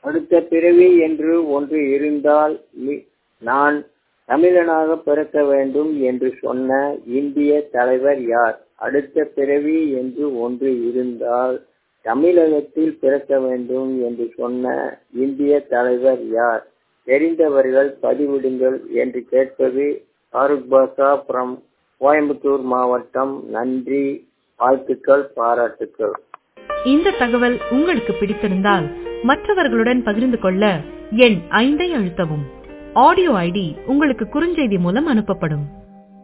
அடுத்த பிறவி என்று ஒன்று இருந்தால் மி- நான் தமிழனாக பிறக்க வேண்டும் என்று சொன்ன இந்திய தலைவர் யார் அடுத்த பிறவி என்று ஒன்று இருந்தால் தமிழகத்தில் பிறக்க வேண்டும் என்று சொன்ன இந்திய தலைவர் யார் தெரிந்தவர்கள் பதிவிடுங்கள் என்று கேட்பது ஃபாரூக் பாஷா ஃப்ரம் கோயம்புத்தூர் மாவட்டம் நன்றி வாழ்த்துக்கள் பாராட்டுக்கள் இந்த தகவல் உங்களுக்கு பிடித்திருந்தால் மற்றவர்களுடன் பகிர்ந்து கொள்ள எண் ஐந்தை அழுத்தவும் ஆடியோ ஐடி உங்களுக்கு குறுஞ்செய்தி மூலம் அனுப்பப்படும்